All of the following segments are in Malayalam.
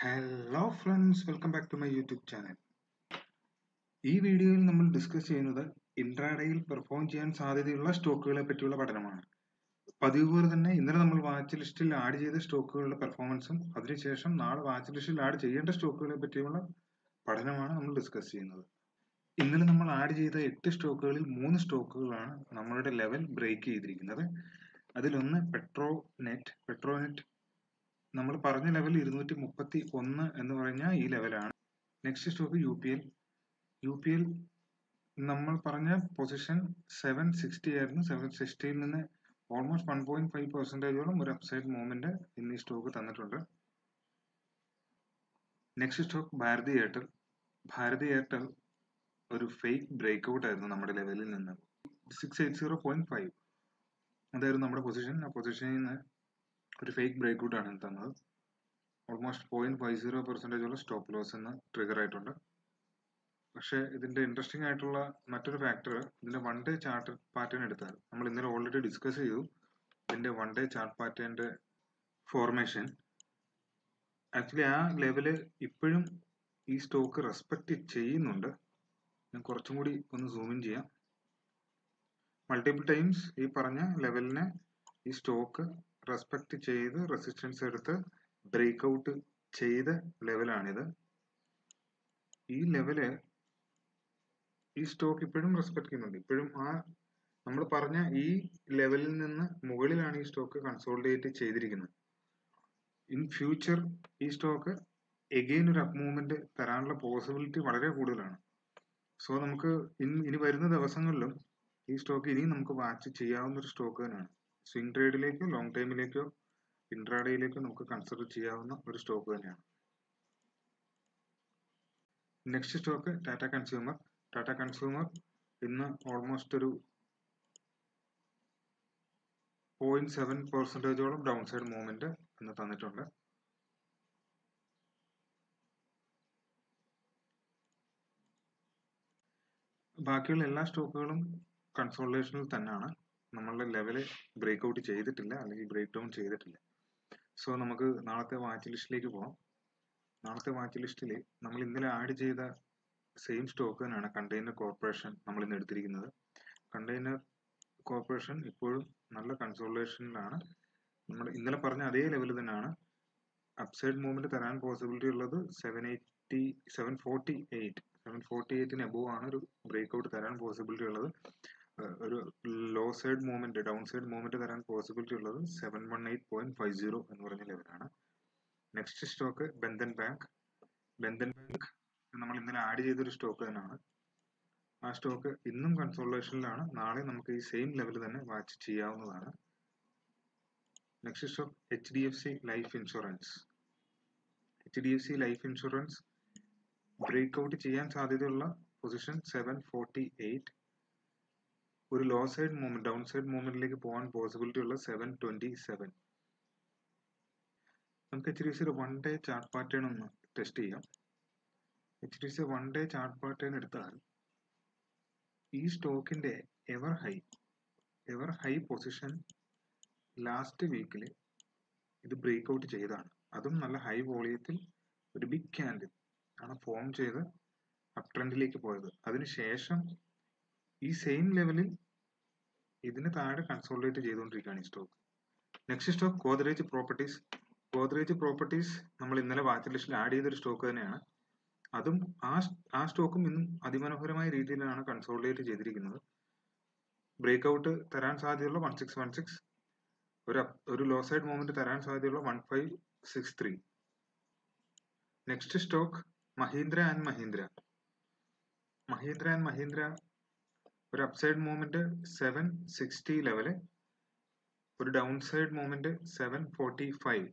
hello friends welcome back to my YouTube channel ഈ വീഡിയോയിൽ നമ്മൾ ഡിസ്കസ് ചെയ്യുന്നത് ഇൻട്രാഡേയിൽ പെർഫോം ചെയ്യാൻ സാധ്യതയുള്ള സ്റ്റോക്കുകളെ പറ്റിയുള്ള പഠനമാണ് പതിവ് പോലെ തന്നെ ഇന്നലെ നമ്മൾ വാച്ച് ലിസ്റ്റിൽ ആഡ് ചെയ്ത സ്റ്റോക്കുകളുടെ പെർഫോമൻസും അതിനുശേഷം നാളെ വാച്ച് ലിസ്റ്റിൽ ആഡ് ചെയ്യേണ്ട സ്റ്റോക്കുകളെ പറ്റിയുള്ള പഠനമാണ് നമ്മൾ ഡിസ്കസ് ചെയ്യുന്നത് ഇന്നലെ നമ്മൾ ആഡ് ചെയ്ത എട്ട് സ്റ്റോക്കുകളിൽ മൂന്ന് സ്റ്റോക്കുകളാണ് നമ്മളുടെ ലെവൽ ബ്രേക്ക് ചെയ്തിരിക്കുന്നത് അതിലൊന്ന് പെട്രോ നെറ്റ് പെട്രോ നെറ്റ് നമ്മൾ പറഞ്ഞ ലെവൽ ഇരുന്നൂറ്റി മുപ്പത്തി ഒന്ന് എന്ന് പറഞ്ഞ ഈ ലെവലാണ് next stock U P L U P L നമ്മൾ പറഞ്ഞ പൊസിഷൻ സെവൻ സിക്സ്റ്റി ആയിരുന്നു സെവൻ സിക്സ്റ്റിയിൽ നിന്ന് ഓൾമോസ്റ്റ് വൺ പോയിന്റ് ഫൈവ് പെർസെൻറ്റേജോളം ഒരു അപ്സൈഡ് മൂവ്മെന്റ് ഇന്ന് ഈ സ്റ്റോക്ക് തന്നിട്ടുണ്ട് നെക്സ്റ്റ് സ്റ്റോക്ക് ഭാരതി എയർടെൽ ഭാരതി എയർടെൽ ഒരു ഫേക്ക് ബ്രേക്ക് ഔട്ട് ആയിരുന്നു നമ്മുടെ ലെവലിൽ നിന്ന് six eight zero point five അതായിരുന്നു നമ്മുടെ പൊസിഷൻ ആ പൊസിഷനിൽ നിന്ന് ഒരു ഫേക്ക് ബ്രേക്ക് ഔട്ട് ആണ് തന്നത് ഓൾമോസ്റ്റ് പോയിന്റ് ഫൈവ് സീറോ പെർസെൻറ്റേജോളം സ്റ്റോപ്പ് ലോസ് എന്ന് ട്രിഗർ ആയിട്ടുണ്ട് പക്ഷേ ഇതിന്റെ ഇൻട്രസ്റ്റിംഗ് ആയിട്ടുള്ള മറ്റൊരു ഫാക്ടർ ഇതിന്റെ വൺ ഡേ ചാർട്ട് പാറ്റേൺ എടുത്താൽ നമ്മൾ ഇന്നലെ ഓൾറെഡി ഡിസ്കസ് ചെയ്തു ഇതിന്റെ വൺ ഡേ ചാർട്ട് പാറ്റേണിന്റെ ഫോർമേഷൻ ആക്ച്വലി ആ ലെവല് ഇപ്പോഴും ഈ സ്റ്റോക്ക് റെസ്പെക്ട് ചെയ്യുന്നുണ്ട് ഞാൻ കുറച്ചും കൂടി ഒന്ന് സൂം ഇൻ ചെയ്യാം മൾട്ടിപ്പിൾ ടൈംസ് ഈ പറഞ്ഞ ലെവലിനെ ഈ സ്റ്റോക്ക് റെസ്പെക്ട് ചെയ്ത് റെസിസ്റ്റൻസ് എടുത്ത് ബ്രേക്ക് ഔട്ട് ചെയ്ത ലെവലാണിത് ഈ ലെവല് ഈ സ്റ്റോക്ക് ഇപ്പോഴും റെസ്പെക്ട് ചെയ്യുന്നുണ്ട് ഇപ്പോഴും ആ നമ്മൾ പറഞ്ഞ ഈ ലെവലിൽ നിന്ന് മുകളിലാണ് ഈ സ്റ്റോക്ക് കൺസോളിഡേറ്റ് ചെയ്തിരിക്കുന്നത് ഇൻ ഫ്യൂച്ചർ ഈ സ്റ്റോക്ക് എഗെയിൻ ഒരു അപ്പ് മൂവ്മെന്റ് തരാനുള്ള പോസിബിലിറ്റി വളരെ കൂടുതലാണ് സോ നമുക്ക് ഇനി വരുന്ന ദിവസങ്ങളിലും ഈ സ്റ്റോക്ക് ഇനിയും നമുക്ക് വാച്ച് ചെയ്യാവുന്ന ഒരു സ്റ്റോക്ക് തന്നെയാണ് സ്വിംഗ് ട്രേഡിലേക്കോ ലോങ് ടൈമിലേക്കോ ഇൻട്രാഡേയിലേക്കോ നമുക്ക് കൺസിഡർ ചെയ്യാവുന്ന ഒരു സ്റ്റോക്ക് തന്നെയാണ് next stock Tata Consumer Tata Consumer ഇന്ന് ഓൾമോസ്റ്റ് ഒരു പോയിന്റ് സെവൻ പെർസെൻറ്റേജോളം ഡൗൺ സൈഡ് മൂവ്മെന്റ് ഇന്ന് തന്നിട്ടുണ്ട് ബാക്കിയുള്ള എല്ലാ സ്റ്റോക്കുകളും കൺസോൾട്ടേഷനിൽ തന്നെയാണ് നമ്മളുടെ ലെവല് ബ്രേക്ക് ഔട്ട് ചെയ്തിട്ടില്ല അല്ലെങ്കിൽ ബ്രേക്ക് ഡൗൺ ചെയ്തിട്ടില്ല സോ നമുക്ക് നാളത്തെ വാച്ച് ലിസ്റ്റിലേക്ക് പോകാം നാളത്തെ വാച്ച് ലിസ്റ്റിൽ നമ്മൾ ഇന്നലെ ആഡ് ചെയ്ത സെയിം സ്റ്റോക്ക് തന്നെയാണ് കണ്ടെയ്നർ കോർപ്പറേഷൻ നമ്മൾ ഇന്ന് എടുത്തിരിക്കുന്നത് കണ്ടെയ്നർ കോർപ്പറേഷൻ ഇപ്പോഴും നല്ല കൺസോൾട്ടേഷനിലാണ് നമ്മൾ ഇന്നലെ പറഞ്ഞ അതേ ലെവൽ തന്നെയാണ് അപ്സൈഡ് മൂവ്മെന്റ് തരാൻ പോസിബിലിറ്റി ഉള്ളത് seven eighty seven forty eight seven forty എയ്റ്റിന് എബോവ് ആണ് ഒരു ബ്രേക്ക് ഔട്ട് തരാൻ പോസിബിലിറ്റി ഉള്ളത് ഒരു low side movement down side movement തരാൻ പോസിബിലിറ്റി ഉള്ളത് seven one eight point five zero എന്ന് പറഞ്ഞ ലെവലാണ് next stock Bandhan Bank Bandhan Bank നമ്മൾ ഇന്നലെ ആഡ് ചെയ്തൊരു സ്റ്റോക്ക് തന്നെയാണ് ആ സ്റ്റോക്ക് ഇന്നും കൺസോളേഷനിലാണ് നാളെ നമുക്ക് ഈ സെയിം ലെവൽ തന്നെ വാച്ച് ചെയ്യാവുന്നതാണ് next stock H D F C life insurance H D F C life insurance break out ചെയ്യാൻ സാധ്യതയുള്ള പൊസിഷൻ സെവൻ ഫോർട്ടി എയ്റ്റ് ഒരു low side movement downside മൂവ്മെന്റിലേക്ക് പോകാൻ പോസിബിലിറ്റി ഉള്ള സെവൻ ട്വന്റി സെവൻ നമുക്ക് എച്ച് ഡി എഫ് സിയുടെ വൺ ഡേ ചാർട്ട് പാറ്റേൺ ഒന്ന് ടെസ്റ്റ് ചെയ്യാം H D F C one day chart pattern എടുത്താൽ ഈ സ്റ്റോക്കിന്റെ ever high ever high position last വീക്കിൽ ഇത് ബ്രേക്ക് ഔട്ട് ചെയ്താണ് അതും നല്ല ഹൈ വോളിയത്തിൽ ഒരു ബിഗ് ക്യാൻഡിൽ ആണ് ഫോം ചെയ്ത് അപ് ട്രെൻഡിലേക്ക് പോയത് അതിനുശേഷം ഈ സെയിം ലെവലിൽ ഇതിന് താഴെ കൺസോൾട്ടേറ്റ് ചെയ്തുകൊണ്ടിരിക്കുകയാണ് ഈ stock next stock Godrej properties Godrej properties നമ്മൾ ഇന്നലെ വാച്ച് ലിസ്റ്റിൽ ആഡ് ചെയ്തൊരു സ്റ്റോക്ക് തന്നെയാണ് അതും ആ ആ സ്റ്റോക്കും ഇന്നും അതിമനോഹരമായ രീതിയിലാണ് കൺസോൾട്ടേറ്റ് ചെയ്തിരിക്കുന്നത് ബ്രേക്ക് ഔട്ട് തരാൻ സാധ്യതയുള്ള വൺ സിക്സ് വൺ സിക്സ് ഒരു ഒരു ലോ സൈഡ് മൂവ്മെന്റ് തരാൻ സാധ്യതയുള്ള one five six three next stock Mahindra and Mahindra Mahindra and Mahindra ഒരു upside movement seven sixty level ഒരു down side movement seven forty five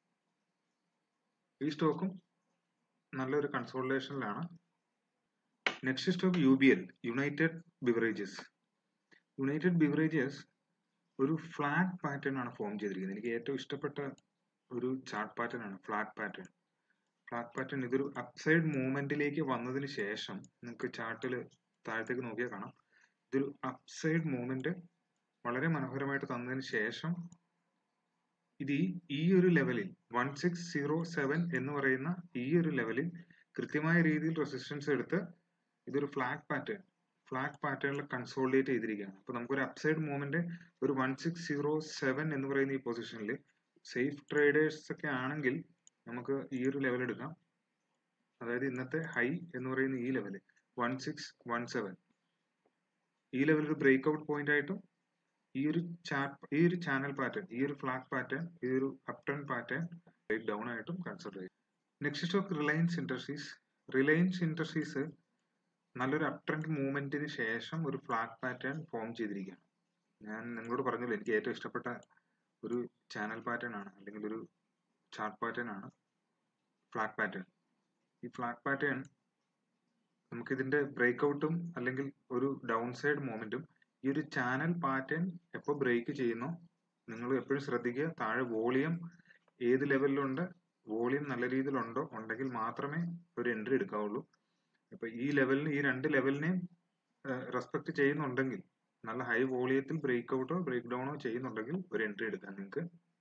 ഈ സ്റ്റോക്കും നല്ലൊരു കൺസോൾട്ടേഷനിലാണ് next stock U B L United Beverages United Beverages ഒരു ഫ്ലാറ്റ് പാറ്റേൺ ആണ് ഫോം ചെയ്തിരിക്കുന്നത് എനിക്ക് ഏറ്റവും ഇഷ്ടപ്പെട്ട ഒരു ചാർട്ട് പാറ്റേൺ ആണ് ഫ്ലാറ്റ് പാറ്റേൺ ഫ്ലാറ്റ് പാറ്റേൺ ഇതൊരു അപ്സൈഡ് മൂവ്മെന്റിലേക്ക് വന്നതിന് ശേഷം നിങ്ങൾക്ക് ചാർട്ടിൽ താഴത്തേക്ക് നോക്കിയാൽ കാണാം ഇതൊരു അപ്സൈഡ് മൂവ്മെന്റ് വളരെ മനോഹരമായിട്ട് തന്നതിന് ശേഷം ഇത് ഈ ഈ ഒരു ലെവലിൽ വൺ സിക്സ് സീറോ സെവൻ എന്ന് പറയുന്ന ഈ ഒരു ലെവലിൽ കൃത്യമായ രീതിയിൽ റെസിസ്റ്റൻസ് എടുത്ത് ഇതൊരു ഫ്ലാഗ് പാറ്റേൺ ഫ്ലാഗ് പാറ്റേണിൽ കൺസോളിഡേറ്റ് ചെയ്തിരിക്കുകയാണ് അപ്പൊ നമുക്കൊരു അപ്സൈഡ് മൂവ്മെന്റ് ഒരു വൺ സിക്സ് സീറോ സെവൻ എന്ന് പറയുന്ന ഈ പൊസിഷനിൽ സേഫ് ട്രേഡേഴ്സ് ഒക്കെ ആണെങ്കിൽ നമുക്ക് ഈ ഒരു ലെവൽ എടുക്കാം അതായത് ഇന്നത്തെ ഹൈ എന്ന് പറയുന്ന ഈ level one six one seven ഈ ലെവൽ ഒരു ബ്രേക്ക് ഔട്ട് പോയിന്റ് ആയിട്ടും ഈ ഒരു ചാറ്റ് ഈ ഒരു ചാനൽ പാറ്റേൺ ഈ ഒരു ഫ്ലാഗ് പാറ്റേൺ ഈ ഒരു up turn pattern break down ആയിട്ടും കൺസിഡർ ചെയ്യും next stock Reliance Industries Reliance Industries നല്ലൊരു അപ് ട്രെൻഡ് മൂവ്മെന്റിന് ശേഷം ഒരു ഫ്ലാഗ് പാറ്റേൺ ഫോം ചെയ്തിരിക്കുകയാണ് ഞാൻ നിങ്ങളോട് പറഞ്ഞല്ലോ എനിക്ക് ഏറ്റവും ഇഷ്ടപ്പെട്ട ഒരു ചാനൽ പാറ്റേൺ ആണ് അല്ലെങ്കിൽ ഒരു ചാർട്ട് പാറ്റേൺ ആണ് ഫ്ലാഗ് പാറ്റേൺ ഈ ഫ്ലാഗ് പാറ്റേൺ നമുക്ക് ഇതിന്റെ ബ്രേക്ക് ഔട്ടും അല്ലെങ്കിൽ ഒരു ഡൗൺ സൈഡ് മൂവ്മെന്റും ഈ ഒരു ചാനൽ പാറ്റേൺ എപ്പോൾ ബ്രേക്ക് ചെയ്യുന്നോ നിങ്ങൾ എപ്പോഴും ശ്രദ്ധിക്കുക താഴെ വോളിയം ഏത് ലെവലിലുണ്ട് വോളിയം നല്ല രീതിയിലുണ്ടോ ഉണ്ടെങ്കിൽ മാത്രമേ ഒരു എൻട്രി എടുക്കാവുള്ളൂ അപ്പൊ ഈ ലെവലിന് ഈ രണ്ട് ലെവലിനെയും റെസ്പെക്ട് ചെയ്യുന്നുണ്ടെങ്കിൽ നല്ല ഹൈ വോളിയത്തിൽ ബ്രേക്ക് ഔട്ടോ ബ്രേക്ക് ഡൗണോ ചെയ്യുന്നുണ്ടെങ്കിൽ ഒരു എൻട്രി എടുക്കാം നിങ്ങൾക്ക്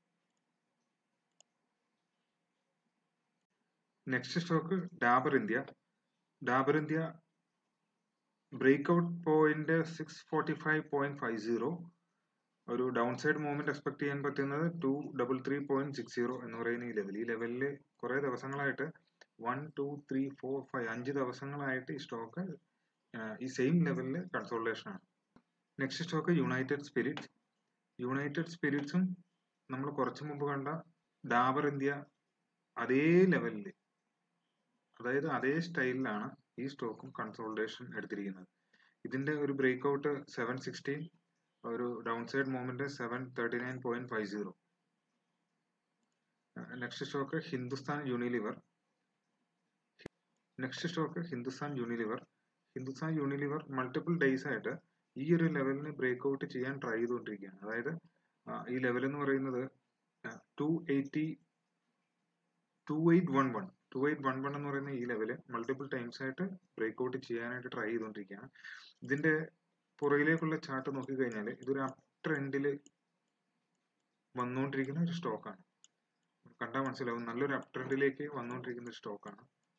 next stock Dabur India Dabur India break out point six forty five point five zero ഒരു ഡൗൺ സൈഡ് മൂവ്മെന്റ് എക്സ്പെക്ട് ചെയ്യാൻ പറ്റുന്നത് two double three point six zero എന്ന് പറയുന്ന ഈ ലെവൽ ഈ ലെവലിൽ കുറെ ദിവസങ്ങളായിട്ട് one two three four five അഞ്ച് ദിവസങ്ങളായിട്ട് ഈ സ്റ്റോക്ക് ഈ സെയിം ലെവലിൽ കൺസോൾട്ടേഷൻ ആണ് next stock United Spirits United സ്പിരിറ്റ്സും നമ്മൾ കുറച്ച് മുമ്പ് കണ്ട ഡാബർ ഇന്ത്യ അതേ ലെവലിൽ അതായത് അതേ സ്റ്റൈലിലാണ് ഈ സ്റ്റോക്കും കൺസോൾട്ടേഷൻ എടുത്തിരിക്കുന്നത് ഇതിന്റെ ഒരു ബ്രേക്ക് ഔട്ട് സെവൻ സിക്സ്റ്റീൻ ഒരു down side movement seven thirty nine point five zero next stock Hindustan Unilever next stock Hindustan Unilever Hindustan Unilever multiple days ആയിട്ട് ഈ ഒരു ലെവലിന് ബ്രേക്ക് ഔട്ട് ചെയ്യാൻ ട്രൈ ചെയ്തുകൊണ്ടിരിക്കുകയാണ് അതായത് ഈ ലെവൽ എന്ന് പറയുന്നത് two eighty two eight one one two eight one one എന്ന് പറയുന്ന ഈ ലെവല് മൾട്ടിപ്പിൾ ടൈംസ് ആയിട്ട് ബ്രേക്ക് ഔട്ട് ചെയ്യാനായിട്ട് ട്രൈ ചെയ്തുകൊണ്ടിരിക്കുകയാണ് ഇതിന്റെ പുറകിലേക്കുള്ള ചാർട്ട് നോക്കിക്കഴിഞ്ഞാൽ ഇതൊരു അപ് ട്രെൻഡിൽ വന്നുകൊണ്ടിരിക്കുന്ന ഒരു സ്റ്റോക്കാണ് കണ്ടാൽ മനസ്സിലാവും നല്ലൊരു അപ് ട്രെൻഡിലേക്ക് വന്നുകൊണ്ടിരിക്കുന്ന ഒരു സ്റ്റോക്കാണ്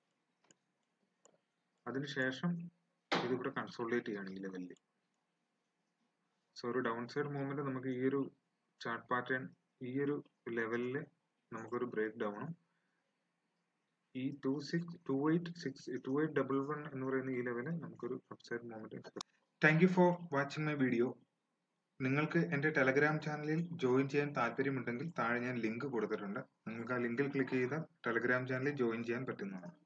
അതിനുശേഷം ഇതിവിടെ കൺസോൾട്ടേറ്റ് ചെയ്യാണ് ഈ ലെവലിൽ സോ ഒരു ഡൗൺ സൈഡ് മൂവ്മെന്റ് നമുക്ക് ഈ ഒരു ചാർട്ട് പാറ്റേൺ ഈ ഒരു ലെവലിൽ നമുക്കൊരു ബ്രേക്ക് ഡൗണും ഈ two six two eight six two eight double one എന്ന് പറയുന്ന ഈ ലെവലിൽ നമുക്കൊരു upside movement thank you for watching my video നിങ്ങൾക്ക് എൻ്റെ ടെലഗ്രാം ചാനലിൽ ജോയിൻ ചെയ്യാൻ താല്പര്യമുണ്ടെങ്കിൽ താഴെ ഞാൻ ലിങ്ക് കൊടുത്തിട്ടുണ്ട് നിങ്ങൾക്ക് ആ ലിങ്കിൽ ക്ലിക്ക് ചെയ്താൽ ടെലഗ്രാം ചാനലിൽ ജോയിൻ ചെയ്യാൻ പറ്റുന്നതാണ്